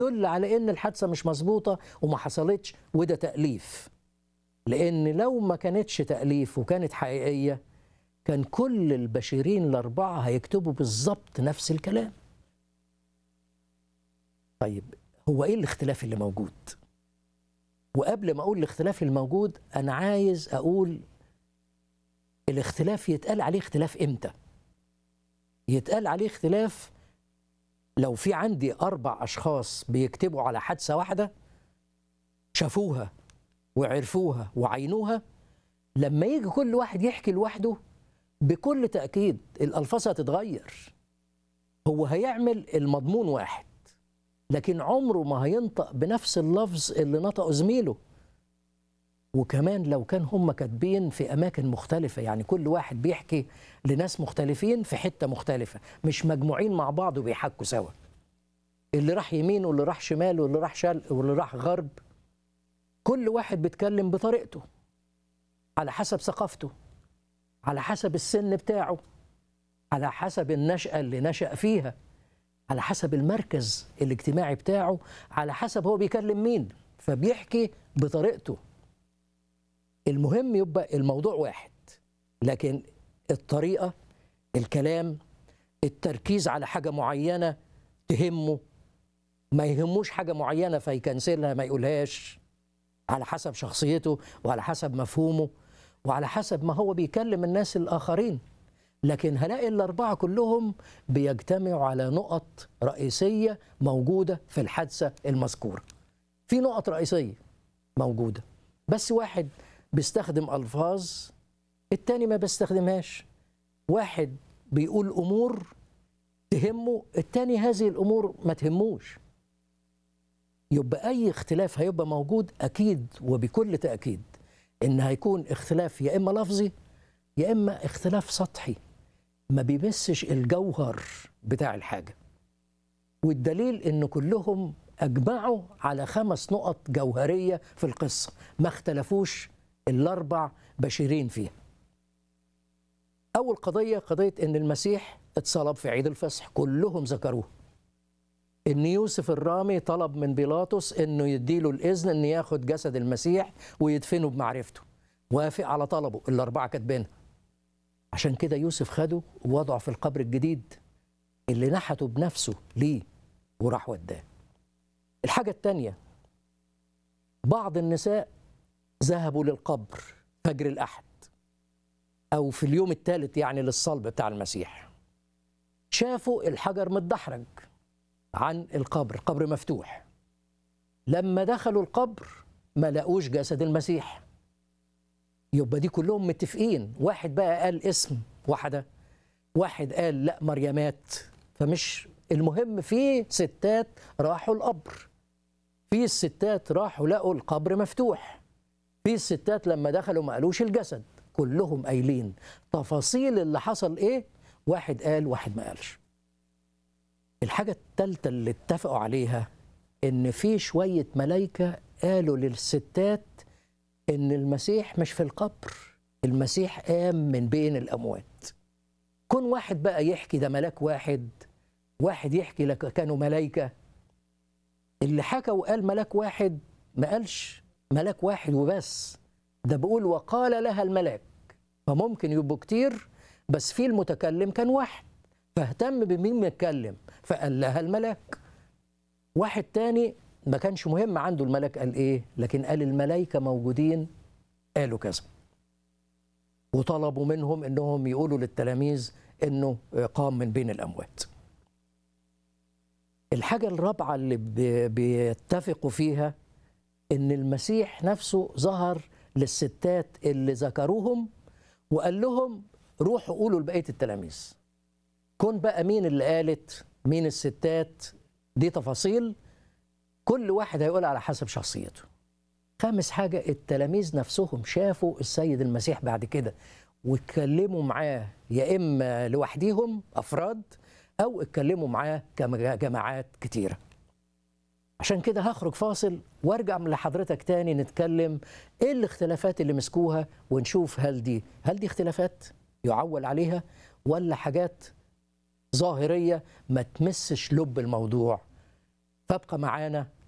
يدل على ان الحادثه مش مظبوطه وما حصلتش وده تاليف لان لو ما كانتش تاليف وكانت حقيقيه كان كل البشرين الاربعه هيكتبوا بالظبط نفس الكلام طيب هو ايه الاختلاف اللي موجود وقبل ما اقول الاختلاف الموجود انا عايز اقول الاختلاف يتقال عليه اختلاف امتى يتقال عليه اختلاف لو في عندي اربع اشخاص بيكتبوا على حادثه واحده شافوها وعرفوها وعينوها لما يجي كل واحد يحكي لوحده بكل تاكيد الالفاظ هتتغير هو هيعمل المضمون واحد لكن عمره ما هينطق بنفس اللفظ اللي نطقه زميله وكمان لو كان هم كاتبين في اماكن مختلفه يعني كل واحد بيحكي لناس مختلفين في حته مختلفه مش مجموعين مع بعض وبيحكوا سوا اللي راح يمين واللي راح شمال واللي راح شرق واللي راح غرب كل واحد بيتكلم بطريقته على حسب ثقافته على حسب السن بتاعه على حسب النشأة اللي نشأ فيها على حسب المركز الاجتماعي بتاعه على حسب هو بيكلم مين فبيحكي بطريقته المهم يبقى الموضوع واحد لكن الطريقة الكلام التركيز على حاجة معينة تهمه ما يهموش حاجة معينة فيكنسلها ما يقولهاش على حسب شخصيته وعلى حسب مفهومه وعلى حسب ما هو بيكلم الناس الآخرين لكن هلاقي الأربعة كلهم بيجتمعوا على نقط رئيسية موجودة في الحادثة المذكورة في نقط رئيسية موجودة بس واحد بيستخدم ألفاظ التاني ما بيستخدمهاش واحد بيقول أمور تهمه التاني هذه الأمور ما تهموش يبقى أي اختلاف هيبقى موجود أكيد وبكل تأكيد إن هيكون اختلاف يا إما لفظي يا إما اختلاف سطحي ما بيمسش الجوهر بتاع الحاجة والدليل إن كلهم أجمعوا على خمس نقط جوهرية في القصة ما اختلفوش الأربع بشرين فيها أول قضية قضية إن المسيح اتصلب في عيد الفصح كلهم ذكروه إن يوسف الرامي طلب من بيلاطس إنه يديله الإذن إن ياخد جسد المسيح ويدفنه بمعرفته وافق على طلبه الأربعة كاتبينها عشان كده يوسف خده ووضعه في القبر الجديد اللي نحته بنفسه ليه وراح وداه الحاجة التانية بعض النساء ذهبوا للقبر فجر الأحد أو في اليوم الثالث يعني للصلب بتاع المسيح شافوا الحجر متدحرج عن القبر القبر مفتوح لما دخلوا القبر ما لقوش جسد المسيح يبقى دي كلهم متفقين واحد بقى قال اسم واحدة واحد قال لا مريمات فمش المهم في ستات راحوا القبر في الستات راحوا لقوا القبر مفتوح في الستات لما دخلوا ما قالوش الجسد كلهم قايلين تفاصيل اللي حصل ايه واحد قال واحد ما قالش الحاجة التالتة اللي اتفقوا عليها ان في شوية ملايكة قالوا للستات ان المسيح مش في القبر المسيح قام من بين الاموات كون واحد بقى يحكي ده ملاك واحد واحد يحكي لك كانوا ملايكة اللي حكى وقال ملاك واحد ما قالش ملاك واحد وبس ده بيقول وقال لها الملاك فممكن يبقوا كتير بس في المتكلم كان واحد فاهتم بمين بيتكلم فقال لها الملاك واحد تاني ما كانش مهم عنده الملاك قال ايه لكن قال الملائكه موجودين قالوا كذا وطلبوا منهم انهم يقولوا للتلاميذ انه قام من بين الاموات الحاجه الرابعه اللي بيتفقوا فيها ان المسيح نفسه ظهر للستات اللي ذكروهم وقال لهم روحوا قولوا لبقيه التلاميذ كون بقى مين اللي قالت مين الستات دي تفاصيل كل واحد هيقول على حسب شخصيته خامس حاجة التلاميذ نفسهم شافوا السيد المسيح بعد كده واتكلموا معاه يا إما لوحديهم أفراد أو اتكلموا معاه كجماعات كتيرة عشان كده هخرج فاصل وارجع من لحضرتك تاني نتكلم ايه الاختلافات اللي مسكوها ونشوف هل دي هل دي اختلافات يعول عليها ولا حاجات ظاهرية ما تمسش لب الموضوع تبقى معانا